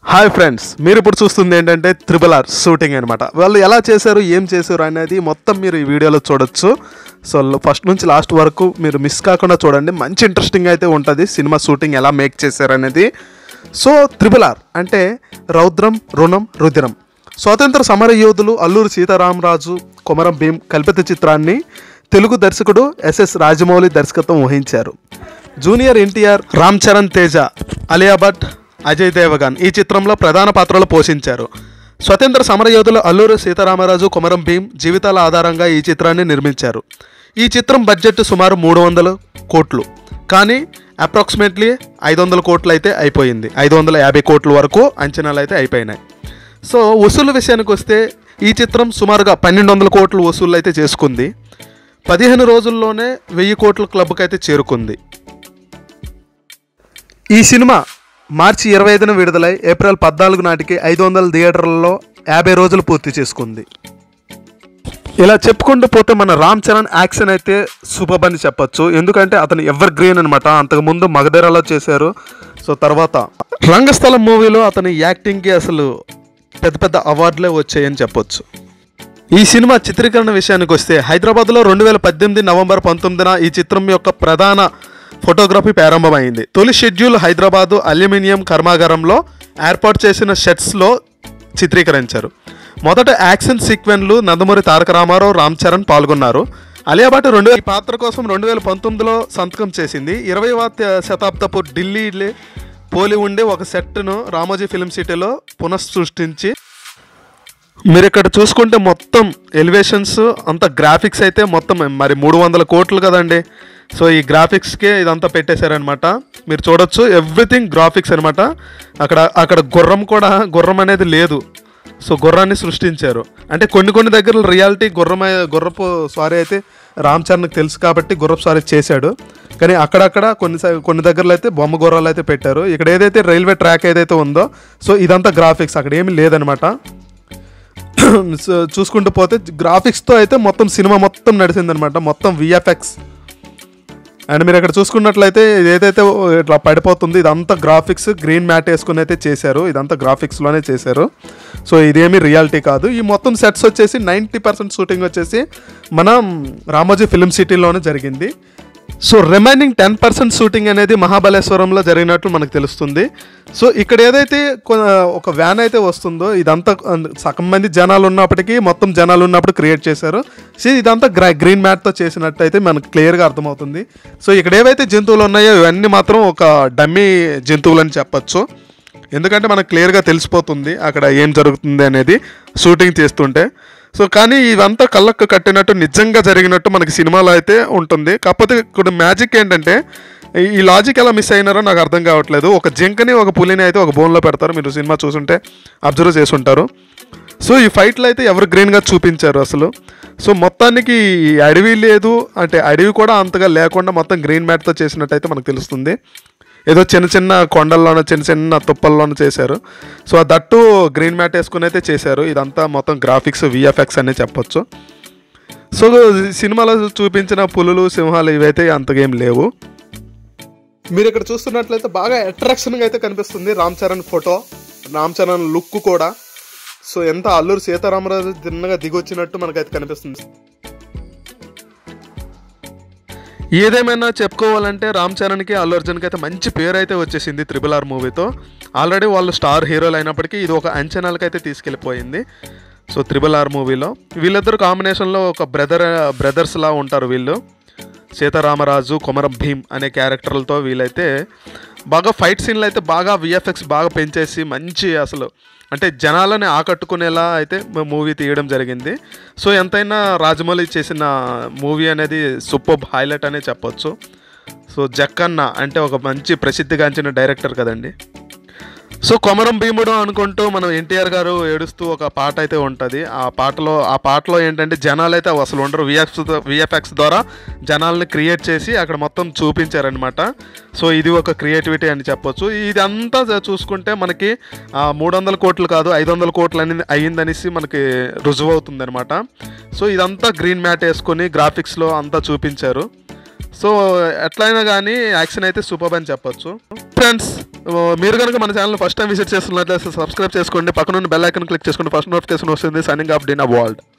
hi friends మీరు ఇప్పుడు చూస్తుంది ఏంటంటే త్రిబుల్ ఆర్ షూటింగ్ అనమాట వాళ్ళు ఎలా చేశారు ఏం చేశారు అనేది మొత్తం మీరు ఈ వీడియోలో చూడొచ్చు సో ఫస్ట్ నుంచి లాస్ట్ వరకు మీరు మిస్ కాకుండా చూడండి మంచి ఇంట్రెస్టింగ్ అయితే ఉంటుంది సినిమా షూటింగ్ ఎలా మేక్ చేశారు అనేది సో త్రిబుల్ ఆర్ అంటే రౌద్రం రుణం రుధిరం స్వాతంత్ర సమర యోధులు అల్లూరి సీతారామరాజు కొమరం భీం కల్పిత చిత్రాన్ని తెలుగు దర్శకుడు ఎస్ఎస్ రాజమౌళి దర్శకత్వం వహించారు జూనియర్ ఎన్టీఆర్ రామ్ చరణ్ తేజ అలియా భట్ అజయ్ దేవగన్ ఈ చిత్రంలో ప్రధాన పాత్రలు పోషించారు స్వతంత్ర సమరయోధులు అల్లూరి సీతారామరాజు కొమరం భీం జీవితాల ఆధారంగా ఈ చిత్రాన్ని నిర్మించారు ఈ చిత్రం బడ్జెట్ సుమారు మూడు వందల కోట్లు కానీ అప్రాక్సిమేట్లీ ఐదు వందల కోట్లు అయితే అయిపోయింది ఐదు వందల యాభై కోట్ల వరకు అంచనాలు అయితే అయిపోయినాయి సో వసూలు విషయానికి వస్తే ఈ చిత్రం సుమారుగా పన్నెండు వందల కోట్లు వసూళ్ళు అయితే చేసుకుంది పదిహేను రోజుల్లోనే వెయ్యి కోట్ల క్లబ్కి అయితే చేరుకుంది ఈ సినిమా మార్చి ఇరవై ఐదున విడుదలై ఏప్రిల్ పద్నాలుగు నాటికి ఐదు వందల థియేటర్లలో యాభై రోజులు పూర్తి చేసుకుంది ఇలా చెప్పుకుంటూ పోతే మన రామ్ చరణ్ యాక్షన్ అయితే సూపర్ అని చెప్పొచ్చు ఎందుకంటే అతను ఎవర్ గ్రీన్ అనమాట అంతకుముందు మగధీరాలో చేశారు సో తర్వాత రంగస్థలం మూవీలో అతని యాక్టింగ్కి అసలు పెద్ద పెద్ద అవార్డులే వచ్చాయని చెప్పొచ్చు ఈ సినిమా చిత్రీకరణ విషయానికి వస్తే హైదరాబాద్లో రెండు వేల పద్దెనిమిది నవంబర్ పంతొమ్మిదిన ఈ చిత్రం యొక్క ప్రధాన ఫోటోగ్రఫీ ప్రారంభమైంది తొలి షెడ్యూల్ హైదరాబాదు అల్యూమినియం కర్మాగారంలో ఏర్పాటు చేసిన షెట్స్లో చిత్రీకరించారు మొదట యాక్షన్ సీక్వెన్లు నందమూరి తారక రామారావు రామ్ చరణ్ పాల్గొన్నారు అలియాబాట్ రెండు ఈ పాత్ర కోసం రెండు వేల పంతొమ్మిదిలో సంతకం చేసింది ఇరవైవ శతాబ్దపు ఢిల్లీ పోలి ఉండే ఒక సెట్ను రామోజీ ఫిల్మ్ సిటీలో పునఃసృష్టించి మీరు ఇక్కడ చూసుకుంటే మొత్తం ఎలివేషన్స్ అంత గ్రాఫిక్స్ అయితే మొత్తం మరి మూడు వందల కోట్లు కదండి సో ఈ గ్రాఫిక్స్కే ఇదంతా పెట్టేశారనమాట మీరు చూడొచ్చు ఎవ్రీథింగ్ గ్రాఫిక్స్ అనమాట అక్కడ అక్కడ గుర్రం కూడా గుర్రం అనేది లేదు సో గుర్రాన్ని సృష్టించారు అంటే కొన్ని కొన్ని దగ్గర రియాలిటీ గుర్రం గుర్రపు స్వారీ అయితే రామ్ చరణ్కి తెలుసు కాబట్టి గుర్రపు స్వారీ చేశాడు కానీ అక్కడక్కడ కొన్ని సై- కొన్ని దగ్గరలో అయితే బొమ్మ గుర్రాలు అయితే పెట్టారు ఇక్కడ ఏదైతే రైల్వే ట్రాక్ ఏదైతే ఉందో సో ఇదంతా గ్రాఫిక్స్ అక్కడ ఏమీ లేదనమాట సో చూసుకుంటూ పోతే గ్రాఫిక్స్తో అయితే మొత్తం సినిమా మొత్తం నడిచిందనమాట మొత్తం విఎఫ్ఎక్స్ అండ్ మీరు ఇక్కడ చూసుకున్నట్లయితే ఇది ఏదైతే ఇట్లా పడిపోతుంది ఇదంతా గ్రాఫిక్స్ గ్రీన్ మ్యాట్ వేసుకుని అయితే చేశారు ఇదంతా గ్రాఫిక్స్లోనే చేశారు సో ఇదేమి రియాలిటీ కాదు ఈ మొత్తం సెట్స్ వచ్చేసి నైంటీ పర్సెంట్ షూటింగ్ వచ్చేసి మన రామోజీ ఫిల్మ్ సిటీలోనే జరిగింది so remaining ten percent shooting అనేది మహాబలేశ్వరంలో జరిగినట్లు మనకు తెలుస్తుంది సో ఇక్కడ ఏదైతే కొ- ఒక వ్యాన్ అయితే వస్తుందో ఇదంతా అన్- సగం మంది జనాలు ఉన్నప్పటికీ మొత్తం జనాలు ఉన్నప్పుడు క్రియేట్ చేశారు సో ఇదంతా గ్రా గ్రీన్ మ్యాట్తో చేసినట్టు అయితే మనకు క్లియర్గా అర్థమవుతుంది సో ఇక్కడ ఏవైతే జంతువులు ఉన్నాయో ఇవన్నీ మాత్రం ఒక డమ్మీ జంతువులు అని చెప్పచ్చు ఎందుకంటే మనకు క్లియర్గా తెలిసిపోతుంది అక్కడ ఏం జరుగుతుంది అనేది షూటింగ్ చేస్తుంటే సో కానీ ఇదంతా కళ్ళకు కట్టినట్టు నిజంగా జరిగినట్టు మనకి సినిమాలో అయితే ఉంటుంది కాకపోతే ఇక్కడ మ్యాజిక్ ఏంటంటే ఈ- ఈ లాజిక్ ఎలా మిస్ అయినారో నాకు అర్థం కావట్లేదు ఒక జింకని ఒక పులిని అయితే ఒక బోన్లో పెడతారు మీరు సినిమా చూసుంటే అబ్జర్వ్ చేసి ఉంటారు సో ఈ ఫైట్లో అయితే ఎవరు గ్రీన్గా చూపించారు అసలు సో మొత్తానికి ఈ అడవి లేదు అంటే అడవి కూడా అంతగా లేకుండా మొత్తం గ్రీన్ మ్యాట్తో చేసినట్టు అయితే మనకు తెలుస్తుంది ఏదో చిన్న చిన్న కొండల్లోనూ చిన్న చిన్న తుప్పల్లోనూ చేశారు సో ఆ దట్టు గ్రీన్ మ్యాట్ వేసుకుని అయితే చేశారు ఇదంతా మొత్తం గ్రాఫిక్స్ విఎఫ్ఎక్స్ అనే చెప్పొచ్చు సో సినిమాలో చూపించిన పులులు సింహాలు ఇవైతే అంతగా ఏం లేవు మీరు ఇక్కడ చూస్తున్నట్లయితే బాగా అట్రాక్షన్గా అయితే కనిపిస్తుంది రామ్ చరణ్ ఫోటో రామ్ చరణ్ లుక్ కూడా సో ఎంత అల్లూరు సీతారామరాజు తిన్నగా దిగొచ్చినట్టు మనకైతే కనిపిస్తుంది ఏదేమైనా చెప్పుకోవాలంటే రామ్ చరణ్కి అల్లు అర్జున్కి అయితే మంచి పేరు అయితే వచ్చేసింది త్రిబుల్ ఆర్ మూవీతో ఆల్రెడీ వాళ్ళు స్టార్ హీరోలు అయినప్పటికీ ఇది ఒక అంచనాలకి అయితే తీసుకెళ్ళిపోయింది సో త్రిబుల్ ఆర్ మూవీలో వీళ్ళిద్దరు కాంబినేషన్లో ఒక బ్రదర్ బ్రదర్స్లా ఉంటారు వీళ్ళు సీతారామరాజు కొమరం భీమ్ అనే క్యారెక్టర్లతో వీళ్ళైతే బాగా ఫైట్ సీన్లు అయితే బాగా విఎఫ్ఎక్స్ బాగా పెంచేసి మంచి అసలు అంటే జనాలని ఆకట్టుకునేలా అయితే మూవీ తీయడం జరిగింది సో ఎంతైనా రాజమౌళి చేసిన మూవీ అనేది సూపర్ హైలైట్ అనే చెప్పొచ్చు సో జక్కన్న అంటే ఒక మంచి ప్రసిద్ధిగాంచిన డైరెక్టర్ కదండి సో కొమరం భీముడు అనుకుంటూ మనం ఎన్టీఆర్ గారు ఏడుస్తూ ఒక పాట అయితే ఉంటుంది ఆ పాటలో ఆ పాటలో ఏంటంటే జనాలు అయితే అసలు ఉండరు విఎఫ్స్ విఎఫ్ఎక్స్ ద్వారా జనాల్ని క్రియేట్ చేసి అక్కడ మొత్తం చూపించారనమాట సో ఇది ఒక క్రియేటివిటీ అని చెప్పొచ్చు ఇదంతా చూసుకుంటే మనకి మూడు వందల కోట్లు కాదు ఐదు వందల కోట్లు అని అయ్యిందనేసి మనకి రుజువు అవుతుంది అనమాట సో ఇదంతా గ్రీన్ మ్యాట్ వేసుకొని గ్రాఫిక్స్లో అంతా చూపించారు సో ఎట్లయినా కానీ యాక్షన్ అయితే సూపర్ అని చెప్పొచ్చు ఫ్రెండ్స్ మీరు కనుక మన ఛానల్ ఫస్ట్ టైం విజిట్ చేస్తున్నట్లయితే సబ్స్క్రైబ్ చేసుకోండి పక్కన బెల్ ఐకన్ క్లిక్ చేసుకోండి ఫస్ట్ నోటిఫికేషన్ వస్తుంది సైనింగ్ ఆఫ్ డిన్ వరల్డ్